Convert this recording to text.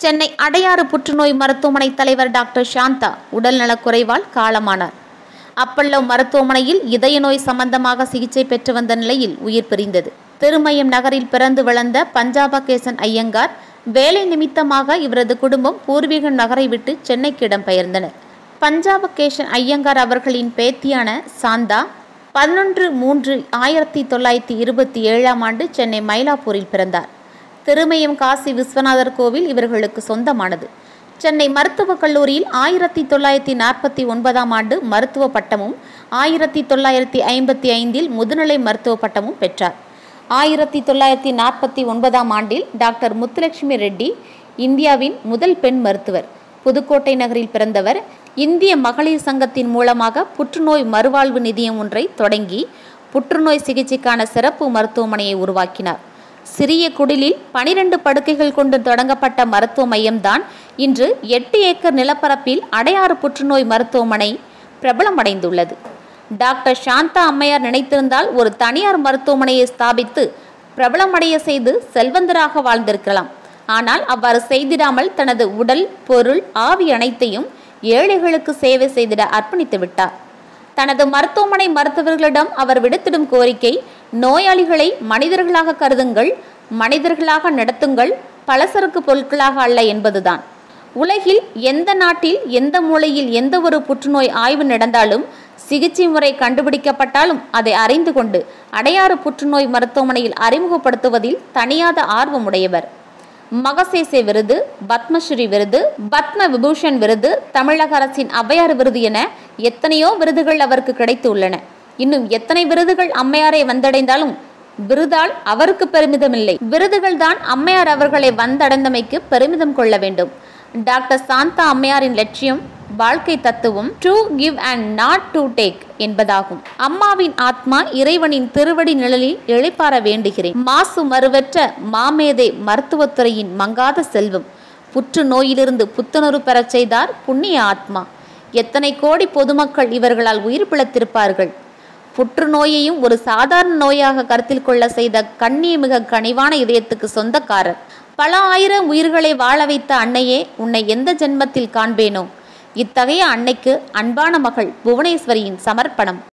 சென்னை அடையாறு புற்றுநோய் மருத்துவமனை தலைவர் டாக்டர் சாந்தா உடல்நலக்குறைவால் காலமானார் அப்பல்லோ மருத்துவமனையில் இதய நோய் சம்பந்தமாக சிகிச்சை பெற்று வந்த நிலையில் உயிர் பிரிந்தது திருமயம் நகரில் பிறந்து வளர்ந்த பஞ்சாபகேசன் ஐயங்கார் வேலை நிமித்தமாக இவரது குடும்பம் பூர்வீக நகரை விட்டு சென்னைக்கு இடம்பெயர்ந்தனர் பஞ்சாபகேசன் ஐயங்கார் அவர்களின் பேத்தியான சாந்தா பதினொன்று மூன்று ஆயிரத்தி தொள்ளாயிரத்தி இருபத்தி ஏழாம் ஆண்டு சென்னை மயிலாப்பூரில் பிறந்தார் திருமயம் காசி விஸ்வநாதர் கோவில் இவர்களுக்கு சொந்தமானது சென்னை மருத்துவக் கல்லூரியில் ஆயிரத்தி தொள்ளாயிரத்தி நாற்பத்தி ஒன்பதாம் ஆண்டு மருத்துவ பட்டமும் ஆயிரத்தி தொள்ளாயிரத்தி ஐம்பத்தி ஐந்தில் முதுநிலை மருத்துவ பட்டமும் பெற்றார் ஆயிரத்தி தொள்ளாயிரத்தி நாற்பத்தி ஒன்பதாம் ஆண்டில் டாக்டர் முத்துலட்சுமி ரெட்டி இந்தியாவின் முதல் பெண் மருத்துவர் புதுக்கோட்டை நகரில் பிறந்தவர் இந்திய மகளிர் சங்கத்தின் மூலமாக புற்றுநோய் மறுவாழ்வு நிதியம் ஒன்றை தொடங்கி புற்றுநோய் சிகிச்சைக்கான சிறப்பு மருத்துவமனையை உருவாக்கினார் சிறிய குடிலில் பனிரெண்டு படுக்கைகள் கொண்டு தொடங்கப்பட்ட மருத்துவ மையம்தான் இன்று எட்டு ஏக்கர் நிலப்பரப்பில் அடையாறு புற்றுநோய் மருத்துவமனை பிரபலமடைந்துள்ளது டாக்டர் சாந்தா அம்மையார் நினைத்திருந்தால் ஒரு தனியார் மருத்துவமனையை ஸ்தாபித்து பிரபலமடைய செய்து செல்வந்தராக வாழ்ந்திருக்கலாம் ஆனால் அவ்வாறு செய்திடாமல் தனது உடல் பொருள் ஆவி அனைத்தையும் ஏழைகளுக்கு சேவை செய்திட அர்ப்பணித்து விட்டார் தனது மருத்துவமனை மருத்துவர்களிடம் அவர் விடுத்திடும் கோரிக்கை நோயாளிகளை மனிதர்களாக கருதுங்கள் மனிதர்களாக நடத்துங்கள் பலசரக்கு பொருட்களாக அல்ல என்பதுதான் உலகில் எந்த நாட்டில் எந்த மூலையில் எந்த ஒரு புற்றுநோய் ஆய்வு நடந்தாலும் சிகிச்சை முறை கண்டுபிடிக்கப்பட்டாலும் அதை அறிந்து கொண்டு அடையாறு புற்றுநோய் மருத்துவமனையில் அறிமுகப்படுத்துவதில் தனியாத ஆர்வமுடையவர் மகசேசே விருது பத்மஸ்ரீ விருது பத்ம விபூஷன் விருது தமிழக அரசின் ஔவையார் விருது என எத்தனையோ விருதுகள் அவருக்கு கிடைத்து உள்ளன இன்னும் எத்தனை விருதுகள் அம்மையாரை வந்தடைந்தாலும் விருதால் அவருக்கு பெருமிதமில்லை விருதுகள் தான் அம்மையார் அவர்களை வந்தடைந்தமைக்கு பெருமிதம் கொள்ள வேண்டும் டாக்டர் சாந்தா அம்மையாரின் லட்சியம் வாழ்க்கை தத்துவம் to give and not to take என்பதாகும் அம்மாவின் ஆத்மா இறைவனின் திருவடி நிழலில் இழைப்பார வேண்டுகிறேன் மாசு மறுவற்ற மாமேதை மருத்துவத்துறையின் மங்காத செல்வம் புற்றுநோயிலிருந்து புத்துணர்வு பெறச் செய்தார் புண்ணிய ஆத்மா எத்தனை கோடி பொதுமக்கள் இவர்களால் உயிர் பிழைத்திருப்பார்கள் புற்றுநோயையும் ஒரு சாதாரண நோயாக கருத்தில் கொள்ள செய்த கண்ணியமிக கனிவான இதயத்துக்கு சொந்தக்காரர் பல ஆயிரம் உயிர்களை வாழ வைத்த அன்னையே உன்னை எந்த ஜென்மத்தில் காண்பேனோ இத்தகைய அன்னைக்கு அன்பான மகள் புவனேஸ்வரியின் சமர்ப்பணம்